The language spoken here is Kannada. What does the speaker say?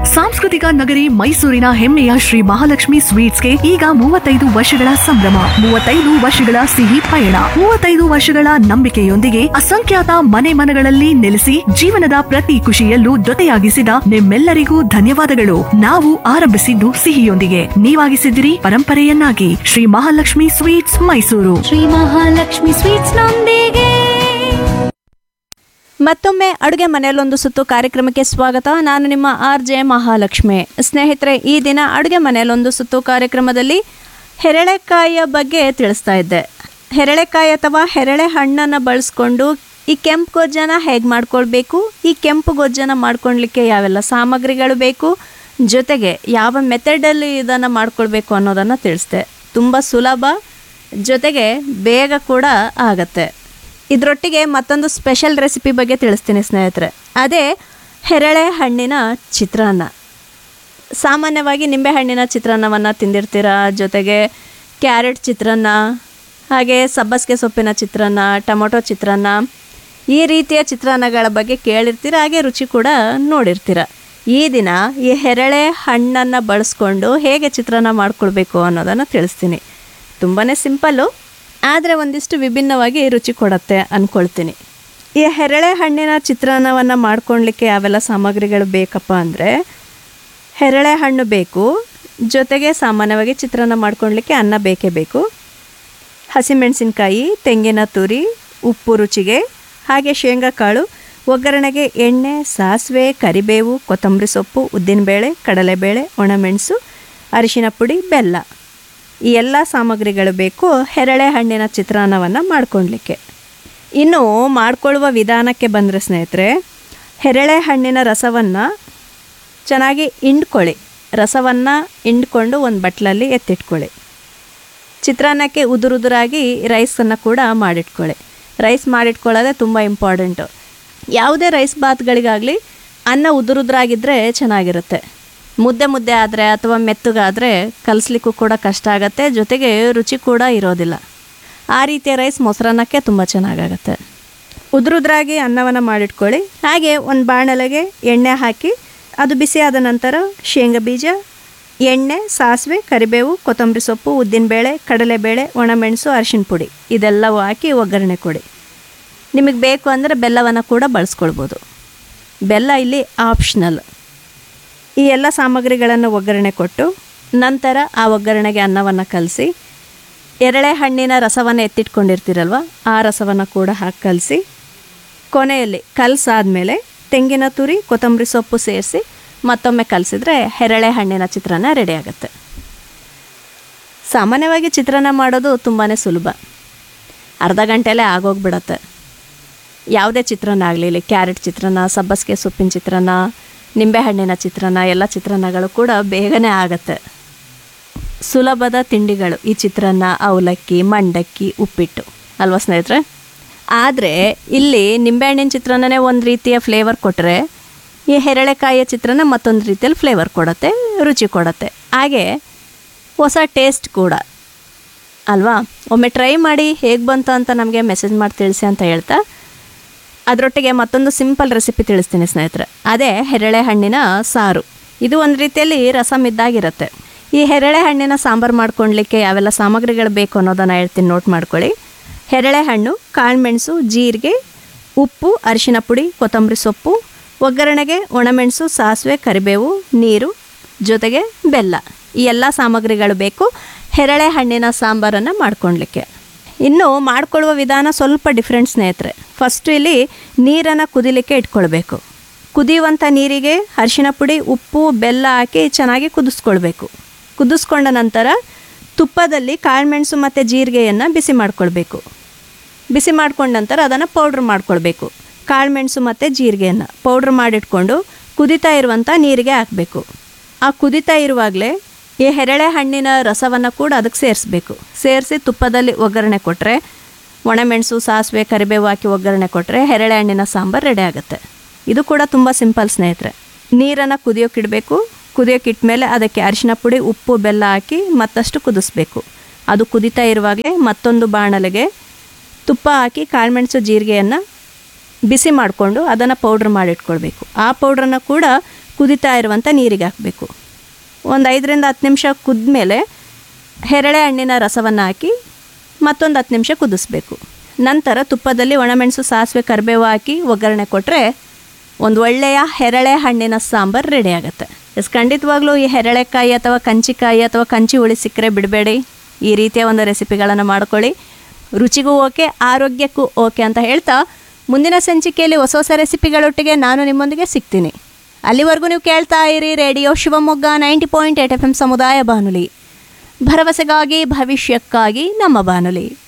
ಸಾಂಸ್ಕೃತಿಕ ನಗರಿ ಮೈಸೂರಿನ ಹೆಮ್ಮೆಯ ಶ್ರೀ ಮಹಾಲಕ್ಷ್ಮಿ ಸ್ವೀಟ್ಸ್ಗೆ ಈಗ ಮೂವತ್ತೈದು ವರ್ಷಗಳ ಸಂಭ್ರಮ ಮೂವತ್ತೈದು ವರ್ಷಗಳ ಸಿಹಿ ಪಯಣ ಮೂವತ್ತೈದು ವರ್ಷಗಳ ನಂಬಿಕೆಯೊಂದಿಗೆ ಅಸಂಖ್ಯಾತ ಮನೆ ಮನಗಳಲ್ಲಿ ನೆಲೆಸಿ ಜೀವನದ ಪ್ರತಿ ಖುಷಿಯಲ್ಲೂ ಜೊತೆಯಾಗಿಸಿದ ನಿಮ್ಮೆಲ್ಲರಿಗೂ ಧನ್ಯವಾದಗಳು ನಾವು ಆರಂಭಿಸಿದ್ದು ಸಿಹಿಯೊಂದಿಗೆ ನೀವಾಗಿಸಿದಿರಿ ಪರಂಪರೆಯನ್ನಾಗಿ ಶ್ರೀ ಮಹಾಲಕ್ಷ್ಮಿ ಸ್ವೀಟ್ಸ್ ಮೈಸೂರು ಶ್ರೀ ಮಹಾಲಕ್ಷ್ಮಿ ಸ್ವೀಟ್ಸ್ ನೊಂದಿಗೆ ಮತ್ತೊಮ್ಮೆ ಅಡುಗೆ ಮನೆಯಲ್ಲೊಂದು ಸುತ್ತು ಕಾರ್ಯಕ್ರಮಕ್ಕೆ ಸ್ವಾಗತ ನಾನು ನಿಮ್ಮ ಆರ್ ಜೆ ಮಹಾಲಕ್ಷ್ಮಿ ಸ್ನೇಹಿತರೆ ಈ ದಿನ ಅಡುಗೆ ಮನೆಯಲ್ಲೊಂದು ಸುತ್ತು ಕಾರ್ಯಕ್ರಮದಲ್ಲಿ ಹೆರಳೆಕಾಯಿಯ ಬಗ್ಗೆ ತಿಳಿಸ್ತಾ ಇದ್ದೆ ಹೆರಳೆಕಾಯಿ ಅಥವಾ ಹೆರಳೆ ಹಣ್ಣನ್ನು ಬಳಸ್ಕೊಂಡು ಈ ಕೆಂಪು ಗೊಜ್ಜನ ಹೇಗೆ ಮಾಡ್ಕೊಳ್ಬೇಕು ಈ ಕೆಂಪು ಗೊಜ್ಜನ ಮಾಡ್ಕೊಳ್ಲಿಕ್ಕೆ ಯಾವೆಲ್ಲ ಸಾಮಗ್ರಿಗಳು ಬೇಕು ಜೊತೆಗೆ ಯಾವ ಮೆಥಡಲ್ಲಿ ಇದನ್ನು ಮಾಡ್ಕೊಳ್ಬೇಕು ಅನ್ನೋದನ್ನು ತಿಳಿಸ್ದೆ ತುಂಬ ಸುಲಭ ಜೊತೆಗೆ ಬೇಗ ಕೂಡ ಆಗತ್ತೆ ಇದರೊಟ್ಟಿಗೆ ಮತ್ತೊಂದು ಸ್ಪೆಷಲ್ ರೆಸಿಪಿ ಬಗ್ಗೆ ತಿಳಿಸ್ತೀನಿ ಸ್ನೇಹಿತರೆ ಅದೇ ಹೆರಳೆ ಹಣ್ಣಿನ ಚಿತ್ರಾನ್ನ ಸಾಮಾನ್ಯವಾಗಿ ನಿಂಬೆಹಣ್ಣಿನ ಚಿತ್ರಾನ್ನವನ್ನು ತಿಂದಿರ್ತೀರ ಜೊತೆಗೆ ಕ್ಯಾರೆಟ್ ಚಿತ್ರಾನ್ನ ಹಾಗೆ ಸಬ್ಬಸಿಗೆ ಸೊಪ್ಪಿನ ಚಿತ್ರಾನ್ನ ಟೊಮೊಟೊ ಚಿತ್ರಾನ್ನ ಈ ರೀತಿಯ ಚಿತ್ರಾನ್ನಗಳ ಬಗ್ಗೆ ಕೇಳಿರ್ತೀರ ಹಾಗೆ ರುಚಿ ಕೂಡ ನೋಡಿರ್ತೀರ ಈ ದಿನ ಈ ಹೆರಳೆ ಹಣ್ಣನ್ನು ಬಳಸ್ಕೊಂಡು ಹೇಗೆ ಚಿತ್ರಾನ್ನ ಮಾಡ್ಕೊಳ್ಬೇಕು ಅನ್ನೋದನ್ನು ತಿಳಿಸ್ತೀನಿ ತುಂಬಾ ಸಿಂಪಲ್ಲು ಆದರೆ ಒಂದಿಷ್ಟು ವಿಭಿನ್ನವಾಗಿ ರುಚಿ ಕೊಡುತ್ತೆ ಅಂದ್ಕೊಳ್ತೀನಿ ಈ ಹೆರಳೆ ಹಣ್ಣಿನ ಚಿತ್ರಾನ್ನವನ್ನು ಮಾಡ್ಕೊಳ್ಲಿಕ್ಕೆ ಯಾವೆಲ್ಲ ಸಾಮಗ್ರಿಗಳು ಬೇಕಪ್ಪ ಅಂದರೆ ಹೆರಳೆ ಹಣ್ಣು ಬೇಕು ಜೊತೆಗೆ ಸಾಮಾನ್ಯವಾಗಿ ಚಿತ್ರಾನ್ನ ಮಾಡ್ಕೊಳ್ಲಿಕ್ಕೆ ಅನ್ನ ಬೇಕೇ ಬೇಕು ಹಸಿಮೆಣಸಿನ್ಕಾಯಿ ತೆಂಗಿನ ತುರಿ ಉಪ್ಪು ರುಚಿಗೆ ಹಾಗೆ ಶೇಂಗಾ ಕಾಳು ಒಗ್ಗರಣೆಗೆ ಎಣ್ಣೆ ಸಾಸಿವೆ ಕರಿಬೇವು ಕೊತ್ತಂಬರಿ ಸೊಪ್ಪು ಉದ್ದಿನಬೇಳೆ ಕಡಲೆಬೇಳೆ ಒಣಮೆಣಸು ಅರಿಶಿನ ಪುಡಿ ಬೆಲ್ಲ ಈ ಎಲ್ಲ ಸಾಮಗ್ರಿಗಳು ಬೇಕು ಹೆರಳೆ ಹಣ್ಣಿನ ಚಿತ್ರಾನ್ನವನ್ನು ಮಾಡ್ಕೊಳ್ಲಿಕ್ಕೆ ಇನ್ನು ಮಾಡ್ಕೊಳ್ಳುವ ವಿಧಾನಕ್ಕೆ ಬಂದರೆ ಸ್ನೇಹಿತರೆ ಹೆರಳೆ ಹಣ್ಣಿನ ರಸವನ್ನು ಚೆನ್ನಾಗಿ ಹಿಂಡ್ಕೊಳ್ಳಿ ರಸವನ್ನು ಹಿಂಡ್ಕೊಂಡು ಒಂದು ಬಟ್ಲಲ್ಲಿ ಎತ್ತಿಟ್ಕೊಳ್ಳಿ ಚಿತ್ರಾನ್ನಕ್ಕೆ ಉದುರುದುರಾಗಿ ರೈಸನ್ನು ಕೂಡ ಮಾಡಿಟ್ಕೊಳ್ಳಿ ರೈಸ್ ಮಾಡಿಟ್ಕೊಳ್ಳೋದೇ ತುಂಬ ಇಂಪಾರ್ಟೆಂಟು ಯಾವುದೇ ರೈಸ್ ಬಾತ್ಗಳಿಗಾಗಲಿ ಅನ್ನ ಉದುರುದ್ರಾಗಿದ್ದರೆ ಚೆನ್ನಾಗಿರುತ್ತೆ ಮುದ್ದೆ ಮುದ್ದೆ ಆದರೆ ಅಥವಾ ಮೆತ್ತಗಾದರೆ ಕಲಿಸ್ಲಿಕ್ಕೂ ಕೂಡ ಕಷ್ಟ ಆಗುತ್ತೆ ಜೊತೆಗೆ ರುಚಿ ಕೂಡ ಇರೋದಿಲ್ಲ ಆ ರೀತಿಯ ರೈಸ್ ಮೊಸರನ್ನಕ್ಕೆ ತುಂಬ ಚೆನ್ನಾಗಾಗತ್ತೆ ಉದುರುದ್ರಾಗಿ ಅನ್ನವನ್ನು ಮಾಡಿಟ್ಕೊಳ್ಳಿ ಹಾಗೆ ಒಂದು ಬಾಣಲೆಗೆ ಎಣ್ಣೆ ಹಾಕಿ ಅದು ಬಿಸಿಯಾದ ನಂತರ ಶೇಂಗಾ ಬೀಜ ಎಣ್ಣೆ ಸಾಸಿವೆ ಕರಿಬೇವು ಕೊತ್ತಂಬರಿ ಸೊಪ್ಪು ಉದ್ದಿನಬೇಳೆ ಕಡಲೆಬೇಳೆ ಒಣಮೆಣಸು ಅರಿಶಿನ ಪುಡಿ ಇದೆಲ್ಲವೂ ಹಾಕಿ ಒಗ್ಗರಣೆ ಕೊಡಿ ನಿಮಗೆ ಬೇಕು ಅಂದರೆ ಬೆಲ್ಲವನ್ನು ಕೂಡ ಬಳಸ್ಕೊಳ್ಬೋದು ಬೆಲ್ಲ ಇಲ್ಲಿ ಆಪ್ಷನಲ್ ಈ ಎಲ್ಲ ಸಾಮಗ್ರಿಗಳನ್ನು ಒಗ್ಗರಣೆ ಕೊಟ್ಟು ನಂತರ ಆ ಒಗ್ಗರಣೆಗೆ ಅನ್ನವನ್ನು ಕಲಸಿ ಎರಳೆ ಹಣ್ಣಿನ ರಸವನ್ನು ಎತ್ತಿಟ್ಕೊಂಡಿರ್ತೀರಲ್ವ ಆ ರಸವನ್ನು ಕೂಡ ಹಾಕಿ ಕಲಸಿ ಕೊನೆಯಲ್ಲಿ ಕಲಸಾದ್ಮೇಲೆ ತೆಂಗಿನ ತುರಿ ಕೊತ್ತಂಬರಿ ಸೊಪ್ಪು ಸೇರಿಸಿ ಮತ್ತೊಮ್ಮೆ ಕಲಸಿದ್ರೆ ಹೆರಳೆ ಹಣ್ಣಿನ ಚಿತ್ರಾನ್ನ ರೆಡಿ ಆಗುತ್ತೆ ಸಾಮಾನ್ಯವಾಗಿ ಚಿತ್ರಾನ್ನ ಮಾಡೋದು ತುಂಬಾ ಸುಲಭ ಅರ್ಧ ಗಂಟೆಲೇ ಆಗೋಗ್ಬಿಡತ್ತೆ ಯಾವುದೇ ಚಿತ್ರಾನ್ನ ಆಗಲಿ ಇಲ್ಲಿ ಕ್ಯಾರೆಟ್ ಚಿತ್ರಾನ್ನ ಸಬ್ಬಸಿಗೆ ಸೊಪ್ಪಿನ ಚಿತ್ರಾನ್ನ ನಿಂಬೆಹಣ್ಣಿನ ಚಿತ್ರಾನ್ನ ಎಲ್ಲ ಚಿತ್ರಾನ್ನಗಳು ಕೂಡ ಬೇಗನೆ ಆಗತ್ತೆ ಸುಲಭದ ತಿಂಡಿಗಳು ಈ ಚಿತ್ರಾನ್ನ ಅವಲಕ್ಕಿ ಮಂಡಕ್ಕಿ ಉಪ್ಪಿಟ್ಟು ಅಲ್ವಾ ಸ್ನೇಹಿತರೆ ಆದರೆ ಇಲ್ಲಿ ನಿಂಬೆಹಣ್ಣಿನ ಚಿತ್ರಾನ್ನನೇ ಒಂದು ರೀತಿಯ ಫ್ಲೇವರ್ ಕೊಟ್ಟರೆ ಈ ಹೆರಳೆಕಾಯಿಯ ಚಿತ್ರಾನ್ನ ಮತ್ತೊಂದು ರೀತಿಯಲ್ಲಿ ಫ್ಲೇವರ್ ಕೊಡುತ್ತೆ ರುಚಿ ಕೊಡುತ್ತೆ ಹಾಗೆ ಹೊಸ ಟೇಸ್ಟ್ ಕೂಡ ಅಲ್ವಾ ಒಮ್ಮೆ ಟ್ರೈ ಮಾಡಿ ಹೇಗೆ ಬಂತು ಅಂತ ನಮಗೆ ಮೆಸೇಜ್ ಮಾಡಿ ತಿಳಿಸಿ ಅಂತ ಹೇಳ್ತಾ ಅದರೊಟ್ಟಿಗೆ ಮತ್ತೊಂದು ಸಿಂಪಲ್ ರೆಸಿಪಿ ತಿಳಿಸ್ತೀನಿ ಸ್ನೇಹಿತರೆ ಅದೇ ಹೆರಳೆ ಹಣ್ಣಿನ ಸಾರು ಇದು ಒಂದು ರೀತಿಯಲ್ಲಿ ರಸಮ್ ಇದ್ದಾಗಿರುತ್ತೆ ಈ ಹೆರಳೆ ಹಣ್ಣಿನ ಸಾಂಬಾರು ಮಾಡ್ಕೊಳ್ಲಿಕ್ಕೆ ಯಾವೆಲ್ಲ ಸಾಮಗ್ರಿಗಳು ಬೇಕು ಅನ್ನೋದನ್ನು ಹೇಳ್ತೀನಿ ನೋಟ್ ಮಾಡ್ಕೊಳ್ಳಿ ಹೆರಳೆ ಹಣ್ಣು ಕಾಳುಮೆಣಸು ಜೀರಿಗೆ ಉಪ್ಪು ಅರಿಶಿನ ಪುಡಿ ಕೊತ್ತಂಬರಿ ಸೊಪ್ಪು ಒಗ್ಗರಣೆಗೆ ಒಣಮೆಣಸು ಸಾಸಿವೆ ಕರಿಬೇವು ನೀರು ಜೊತೆಗೆ ಬೆಲ್ಲ ಈ ಎಲ್ಲ ಸಾಮಗ್ರಿಗಳು ಬೇಕು ಹೆರಳೆ ಹಣ್ಣಿನ ಸಾಂಬಾರನ್ನು ಮಾಡ್ಕೊಳ್ಲಿಕ್ಕೆ ಇನ್ನು ಮಾಡ್ಕೊಳ್ಳುವ ವಿಧಾನ ಸ್ವಲ್ಪ ಡಿಫ್ರೆಂಟ್ ಸ್ನೇಹಿತರೆ ಫಸ್ಟು ಇಲ್ಲಿ ನೀರನ್ನು ಕುದಿಲಿಕ್ಕೆ ಇಟ್ಕೊಳ್ಬೇಕು ಕುದಿಯುವಂಥ ನೀರಿಗೆ ಅರಿಶಿನ ಪುಡಿ ಉಪ್ಪು ಬೆಲ್ಲ ಹಾಕಿ ಚೆನ್ನಾಗಿ ಕುದಿಸ್ಕೊಳ್ಬೇಕು ಕುದಿಸ್ಕೊಂಡ ನಂತರ ತುಪ್ಪದಲ್ಲಿ ಕಾಳುಮೆಣಸು ಮತ್ತು ಜೀರಿಗೆಯನ್ನು ಬಿಸಿ ಮಾಡ್ಕೊಳ್ಬೇಕು ಬಿಸಿ ಮಾಡ್ಕೊಂಡ ನಂತರ ಅದನ್ನು ಪೌಡ್ರ್ ಮಾಡ್ಕೊಳ್ಬೇಕು ಕಾಳುಮೆಣಸು ಮತ್ತು ಜೀರಿಗೆಯನ್ನು ಪೌಡ್ರ್ ಮಾಡಿಟ್ಕೊಂಡು ಕುದಿತಾ ಇರುವಂಥ ನೀರಿಗೆ ಹಾಕಬೇಕು ಆ ಕುದಿತಾ ಇರುವಾಗಲೇ ಈ ಹೆರಳೆ ಹಣ್ಣಿನ ರಸವನ್ನು ಕೂಡ ಅದಕ್ಕೆ ಸೇರಿಸ್ಬೇಕು ಸೇರಿಸಿ ತುಪ್ಪದಲ್ಲಿ ಒಗ್ಗರಣೆ ಕೊಟ್ಟರೆ ಒಣಮೆಣಸು ಸಾಸಿವೆ ಕರಿಬೇವು ಹಾಕಿ ಒಗ್ಗರಣೆ ಕೊಟ್ಟರೆ ಹೆರಳೆ ಹಣ್ಣಿನ ಸಾಂಬಾರು ರೆಡಿ ಆಗುತ್ತೆ ಇದು ಕೂಡ ತುಂಬ ಸಿಂಪಲ್ ಸ್ನೇಹಿತರೆ ನೀರನ್ನು ಕುದಿಯೋಕ್ಕಿಡಬೇಕು ಕುದಿಯೋಕ್ಕಿಟ್ಮೇಲೆ ಅದಕ್ಕೆ ಅರಿಶಿನ ಪುಡಿ ಉಪ್ಪು ಬೆಲ್ಲ ಹಾಕಿ ಮತ್ತಷ್ಟು ಕುದಿಸ್ಬೇಕು ಅದು ಕುದಿತಾ ಇರುವಾಗಲೇ ಮತ್ತೊಂದು ಬಾಣಲೆಗೆ ತುಪ್ಪ ಹಾಕಿ ಕಾಳುಮೆಣಸು ಜೀರಿಗೆಯನ್ನು ಬಿಸಿ ಮಾಡಿಕೊಂಡು ಅದನ್ನು ಪೌಡ್ರ್ ಮಾಡಿಟ್ಕೊಳ್ಬೇಕು ಆ ಪೌಡ್ರನ್ನು ಕೂಡ ಕುದಿತಾ ಇರುವಂಥ ನೀರಿಗೆ ಹಾಕಬೇಕು ಒಂದು ಐದರಿಂದ ಹತ್ತು ನಿಮಿಷ ಕುದ್ಮೇಲೆ ಹೆರಳೆ ಹಣ್ಣಿನ ರಸವನ್ನು ಹಾಕಿ ಮತ್ತೊಂದು ಹತ್ತು ನಿಮಿಷ ಕುದಿಸ್ಬೇಕು ನಂತರ ತುಪ್ಪದಲ್ಲಿ ಒಣಮೆಣಸು ಸಾಸಿವೆ ಕರಿಬೇವು ಹಾಕಿ ಒಗ್ಗರಣೆ ಕೊಟ್ಟರೆ ಒಂದು ಒಳ್ಳೆಯ ಹೆರಳೆ ಹಣ್ಣಿನ ಸಾಂಬಾರು ರೆಡಿ ಆಗುತ್ತೆ ಎಸ್ ಖಂಡಿತವಾಗ್ಲೂ ಈ ಹೆರಳೆಕಾಯಿ ಅಥವಾ ಕಂಚಿಕಾಯಿ ಅಥವಾ ಕಂಚಿ ಹುಳಿ ಸಿಕ್ಕರೆ ಬಿಡಬೇಡಿ ಈ ರೀತಿಯ ಒಂದು ರೆಸಿಪಿಗಳನ್ನು ಮಾಡ್ಕೊಳ್ಳಿ ರುಚಿಗೂ ಓಕೆ ಆರೋಗ್ಯಕ್ಕೂ ಓಕೆ ಅಂತ ಹೇಳ್ತಾ ಮುಂದಿನ ಸಂಚಿಕೆಯಲ್ಲಿ ಹೊಸ ಹೊಸ ರೆಸಿಪಿಗಳೊಟ್ಟಿಗೆ ನಾನು ನಿಮ್ಮೊಂದಿಗೆ ಸಿಗ್ತೀನಿ ಅಲ್ಲಿವರೆಗೂ ನೀವು ಕೇಳ್ತಾ ಇರಿ radio Shivamogga ninety point eight F M ಸಮುದಾಯ ಬಾನುಲಿ ಭರವಸೆಗಾಗಿ ಭವಿಷ್ಯಕ್ಕಾಗಿ ನಮ್ಮ ಬಾನುಲಿ